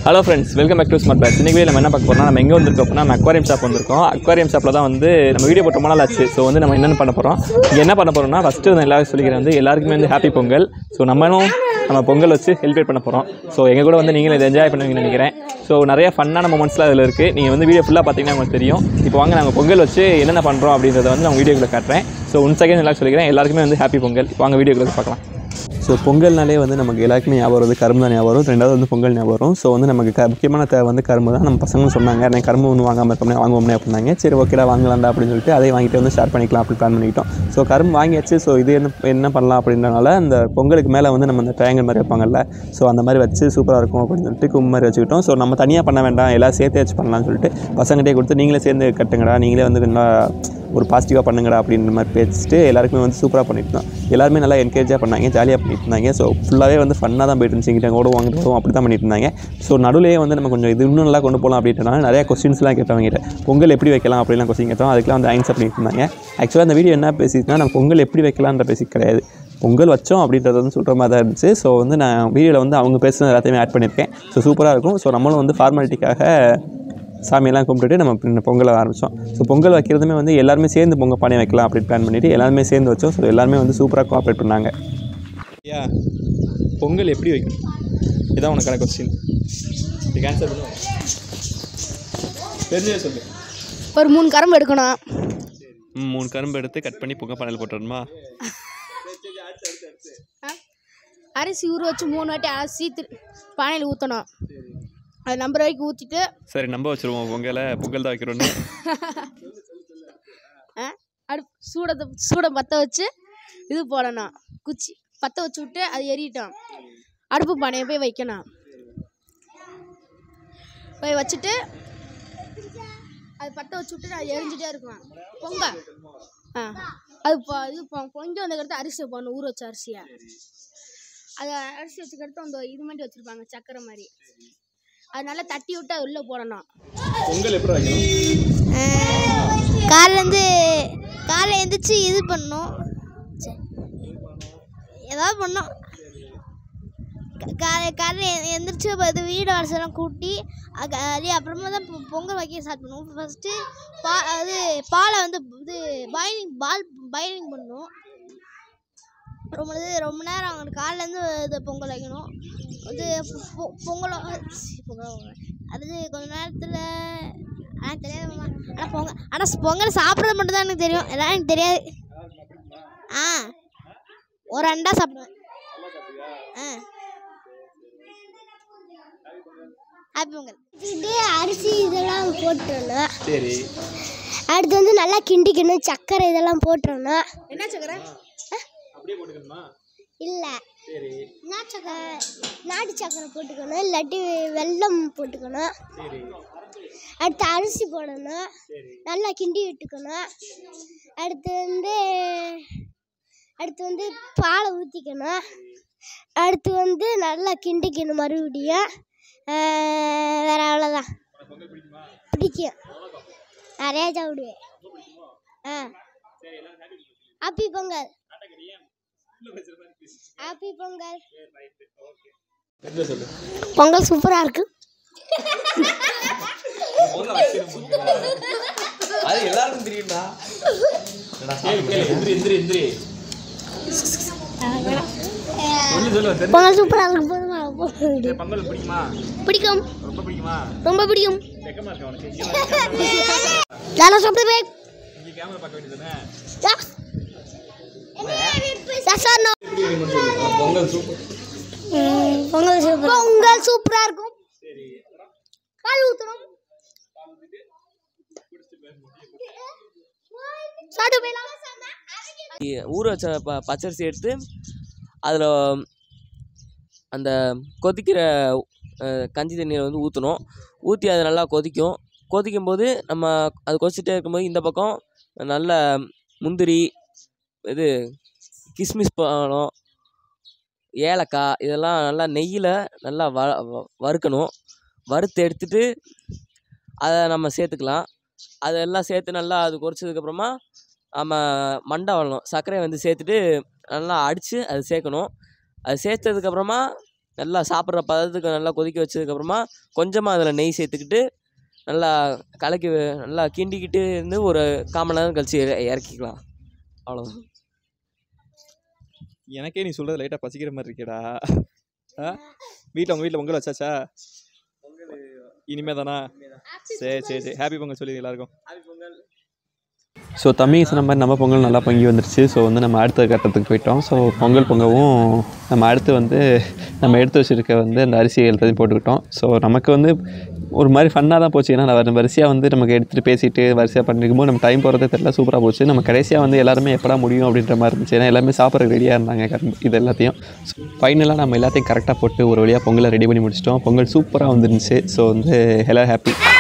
Hello friends welcome back to Smart Pads இன்றைக்கி நம்ம என்ன பார்க்க போறோம்னா நம்ம எங்கே வந்திருக்கோம் அப்படின்னா நம்ம அக்வாரியம் ஷாப் வந்திருக்கோம் அக்வாரியம் ஷாப்பில் தான் வந்து நம்ம வீடியோ போட்ட ரொம்ப நாள் ஆச்சு ஸோ வந்து நம்ம என்னென்ன பண்ண போகிறோம் இங்கே என்ன பண்ண போகிறோம்னா ஃபஸ்ட்டு வந்து எல்லாரும் சொல்லிக்கிறேன் வந்து எல்லாருக்குமே வந்து ஹாப்பி பொங்கல் ஸோ நம்மளும் நம்ம பொங்கல் வச்சு செலிப்ரேட் பண்ண போகிறோம் ஸோ எங்கள் கூட வந்து நீங்களும் இதை என்ஜாய் பண்ணுவீங்கன்னு நினைக்கிறேன் ஸோ நிறைய ஃபன்னான மூமெண்ட்ஸ்லாம் அதில் இருக்குது நீங்கள் வந்து வீடியோ ஃபுல்லாக பார்த்தீங்கன்னா உங்களுக்கு தெரியும் இப்போ வாங்க நாங்கள் பொங்கல் வச்சு என்னென்ன பண்ணுறோம் அப்படின்றத வந்து நான் வீடியோக்குள்ளே காட்டுறேன் ஸோ ஒன் செகண்ட் எல்லாம் சொல்லிக்கிறேன் எல்லாருக்குமே வந்து ஹாப்பி பொங்கல் வாங்க வீடியோக்குள்ளே பார்க்கலாம் ஸோ பொங்கல்னாலே வந்து நமக்கு எல்லாருக்குமே ஞாபகம் வருது கரும்பு தான் ஞாபகம் வரும் ரெண்டாவது வந்து பொங்கல் ஞாபகம் வரும் ஸோ வந்து நமக்கு க முக்கியமான தேவை வந்து கரும்பு தான் நம்ம பசங்களும் சொன்னாங்க நான் கரும்பு ஒன்று வாங்காமல் இருக்கோம்னே வாங்குவோம்னே அப்படின்னாங்க சரி ஓகேடா வாங்கலாம்டா அப்படின்னு சொல்லிட்டு அதை வாங்கிட்டு வந்து ஷேர் பண்ணிக்கலாம் அப்படி பிளான் பண்ணிக்கிட்டோம் ஸோ கரும்பு வாங்கியாச்சு ஸோ இது என்ன என்ன பண்ணலாம் அப்படின்றனால அந்த பொங்கலுக்கு மேலே வந்து நம்ம இந்த ட்ரையாங்கல் மாதிரி வைப்பாங்கல்ல ஸோ அந்த மாதிரி வச்சு சூப்பராக இருக்கும் அப்படின்னு சொல்லிட்டு கும்பு மாதிரி வச்சுக்கிட்டோம் ஸோ நம்ம தனியாக பண்ண வேண்டாம் எல்லாம் சேர்த்து வச்சு பண்ணலாம்னு சொல்லிட்டு பசங்கிட்டே கொடுத்து நீங்களே சேர்ந்து கட்டுங்கடா நீங்களே வந்து நல்லா ஒரு பாசிட்டிவாக பண்ணுங்கடா அப்படின்ற மாதிரி பேசிட்டு எல்லாருக்குமே வந்து சூப்பராக பண்ணிட்டு இருந்தோம் எல்லாருமே நல்லா என்கரேஜாக பண்ணாங்க ஜாலியாக பண்ணிட்டு இருந்தாங்க ஸோ ஃபுல்லாகவே வந்து ஃபன்னாக தான் போயிட்டு இருந்துச்சு இங்கிட்ட ஓடுவோம் அங்கிட்ட ஓடுவோம் அப்படி தான் பண்ணிட்டு இருந்தாங்க ஸோ நடுவுலேயே வந்து நம்ம கொஞ்சம் இது இன்னும் நல்லா கொண்டு போகலாம் அப்படின்றனால நிறைய கொஸ்டின்ஸ்லாம் கேட்டவங்க கிட்ட பொங்கல் எப்படி வைக்கலாம் அப்படிலாம் கொஸ்டின் கேட்டோம் அதுக்கெல்லாம் வந்து ஆன்சர் பண்ணிட்டு இருந்தாங்க ஆக்சுவலாக அந்த வீடியோ என்ன பேசிட்டுனா நம்ம பொங்கல் எப்படி வைக்கலான்ற பேசி கிடையாது பொங்கல் வச்சோம் அப்படின்றது வந்து சொல்கிற மாதிரி தான் இருந்துச்சு ஸோ வந்து நான் வீடியோவில் வந்து அவங்க பேசுனது எல்லாத்தையுமே ஆட் பண்ணியிருக்கேன் ஸோ சூப்பராக இருக்கும் ஸோ நம்மளும் வந்து ஃபார்மாலிட்டிக்காக சாமியெல்லாம் கும்பிட்டுட்டு நம்ம இந்த பொங்கலை ஆரம்பித்தோம் ஸோ பொங்கல் வைக்கிறதுமே வந்து எல்லாருமே சேர்ந்து பொங்கல் பானை வைக்கலாம் அப்படின்னு பிளான் பண்ணிவிட்டு எல்லாருமே சேர்ந்து வச்சோம் ஸோ எல்லாருமே வந்து சூப்பராக கோஆப்ரேட் பண்ணாங்க ஐயா பொங்கல் எப்படி வைக்கணும் இதான் உனக்கான கொஸ்டின் இதுக்கு ஆன்சர் பண்ணுவோம் தெரிஞ்சே சொல்லு ஒரு மூணு கரும்பு எடுக்கணும் ம், மூணு கரும்பு எடுத்து கட் பண்ணி பொங்கல் பானையில் போட்டுறணுமா அரிசி ஊற வச்சு மூணு வாட்டி அரிசி திரு பானையில் ஊற்றணும் அது நம்பர் வரைக்கும் ஊற்றிட்டு சரி நம்ப வச்சுருவோம் பொங்கலை பொங்கல் தான் வைக்கிறோன்னு அடுப்பு சூடத்தை சூடை பற்ற வச்சு இது போடணும் குச்சி பற்ற வச்சு விட்டு அது எரியட்டும் அடுப்பு பானையை போய் வைக்கணும் போய் வச்சுட்டு அது பற்ற வச்சு விட்டு அது எரிஞ்சிட்டே இருக்கும் பொங்க ஆ அது பொ இது பொ பொங்கி வந்ததுக்கடுத்து அரிசியை போடணும் ஊற வச்ச அரிசியை அதை அரிசி வச்சுக்கடுத்து அந்த இது மாதிரி வச்சுருப்பாங்க சக்கரை மாதிரி அது நல்லா தட்டி விட்டு அது உள்ளே போடணும் பொங்கல் எப்படி வைக்கணும் காலைலேருந்து காலைல எழுந்திரிச்சு இது பண்ணோம் சரி. ஏதாவது பண்ணோம் கா- காலை காலையில் எழுந்திரிச்சு அது வீடு வாசலாம் கூட்டி அது அது அப்புறமா தான் பொ- பொங்கல் வைக்க ஸ்டார்ட் பண்ணுவோம் ஃபஸ்ட்டு பா அது பாலை வந்து இது பாயிலிங் பால் பாயிலிங் பண்ணணும் ரொம்ப இது ரொம்ப நேரம் அவங்க காலையிலேருந்து இது பொங்கல் வைக்கணும் இது பொ- பொ- பொங்கல் சி, பொங்கல் அது கொஞ்ச நேரத்தில் ஆனால் தெரியாது ஆனால் பொங்கல் ஆனால் பொங்கல் சாப்பிட்றது மட்டும் தான் எனக்கு தெரியும் எல்லாம் எனக்கு தெரியாது ஆ ஒரு அண்டா சாப்பிடுவேன் ஆ ஹாப்பி பொங்கல் இது அரிசி இதெல்லாம் போட்டுருணும் சரி அடுத்து வந்து நல்லா கிண்டிக்கணும் சக்கரை இதெல்லாம் போட்டுருணும் என்ன சக்கரை அப்படியே போட்டுக்கணுமா இல்லை சரி சக்கரை நாட்டு சக்கரை போட்டுக்கணும் இல்லாட்டி வெல்லம் போட்டுக்கணும் சரி அடுத்து அரிசி போடணும் சரி நல்லா கிண்டி விட்டுக்கணும் அடுத்து வந்து அடுத்து வந்து பாலை ஊற்றிக்கணும் அடுத்து வந்து நல்லா கிண்டிக்கணும் மறுபடியும் ஆஹ் வேற அவ்வளோதான் பிடிக்கும் நிறையா சாப்பிடுவேன் ஆ ஹாப்பி பொங்கல் ஹாப்பி பொங்கல் எப்படி சொல்லு பொங்கல் சூப்பராக இருக்கு அது எல்லாருக்கும் தெரியும்டா கேளு கேளு எந்திரி எந்திரி எந்திரி சொல்லு சொல்லு தெரிஞ்ச பொங்கல் சூப்பராக இருக்கு பொங்கல் பொங்கல் பிடிக்குமா பிடிக்கும் ரொம்ப பிடிக்குமா ரொம்ப பிடிக்கும் வெக்கமா இருக்கா உனக்கு இங்க நல்லா சாப்பிடுவேன் இங்க கேமரா பார்க்க வேண்டியதுதானே பொங்கல் சூப்பர் பொங்கல் சூப்பர் பொங்கல் சூப்பரா இருக்கும் பால் ஊத்தணும் சாப்பிட்டு போயிடலாம் ஊற வச்ச ப பச்சரிசி எடுத்து அதில் அந்த கொதிக்கிற அஹ், கஞ்சி தண்ணீரை வந்து ஊற்றணும் ஊற்றி அது நல்லா கொதிக்கும் கொதிக்கும் போது நம்ம அது கொதிச்சிட்டே இருக்கும்போது இந்த பக்கம் நல்ல முந்திரி இது கிஸ்மிஸ் பழம் ஏலக்காய் இதெல்லாம் நல்லா நெய்யில் நல்லா வ வ- வறுக்கணும் வறுத்து எடுத்துட்டு அதை நம்ம சேர்த்துக்கலாம் அதெல்லாம் சேர்த்து நல்லா அது கொதிச்சதுக்கப்புறமா நம்ம மண்டை வரணும் சர்க்கரையை வந்து சேர்த்துட்டு நல்லா அடித்து அது சேர்க்கணும் அது சேர்த்ததுக்கப்புறமா நல்லா சாப்பிட்ற பதத்துக்கு நல்லா கொதிக்க வச்சதுக்கப்புறமா கொஞ்சமாக அதில் நெய் சேர்த்துக்கிட்டு நல்லா கலக்கி வே- நல்லா கிண்டிக்கிட்டு இருந்து ஒரு கால் மணி நேரம் கழிச்சு இற- இறக்கிக்கலாம் அவ்வளோதான் எனக்கே நீ சொல்கிறது லைட்டாக பசிக்கிற மாதிரி இருக்கேடா ஆ வீட்டில் உங்கள் வீட்டில் பொங்கல் வச்சாச்சா இனிமே தானா சரி சரி சரி ஹாப்பி பொங்கல் சொல்லி எல்லாருக்கும் ஸோ தம்பி சொன்ன மாதிரி நம்ம பொங்கல் நல்லா பொங்கி வந்துருச்சு ஸோ வந்து நம்ம அடுத்த கட்டத்துக்கு போயிட்டோம் ஸோ பொங்கல் பொங்கவும் நம்ம அடுத்து வந்து நம்ம எடுத்து வச்சுருக்க வந்து அந்த அரிசி எல்லாத்தையும் போட்டுக்கிட்டோம் ஸோ நமக்கு வந்து ஒரு மாதிரி ஃபன்னாக தான் போச்சு ஏன்னா நான் வரிசையாக வந்து நமக்கு எடுத்துகிட்டு பேசிட்டு வரிசையாக பண்ணிருக்கும்போது நம்ம டைம் போகிறதே தெரியல சூப்பராக போச்சு நம்ம கடைசியாக வந்து எல்லாருமே எப்படா முடியும் அப்படின்ற மாதிரி இருந்துச்சு ஏன்னா எல்லாமே சாப்பிட்றதுக்கு ரெடியாக இருந்தாங்க கரும்பு இது எல்லாத்தையும் ஃபைனலாக நம்ம எல்லாத்தையும் கரெக்டாக போட்டு ஒரு வழியாக பொங்கலை ரெடி பண்ணி முடிச்சிட்டோம் பொங்கல் சூப்பராக வந்துருந்துச்சு ஸோ வந்து எல்லோரும் ஹாப்பி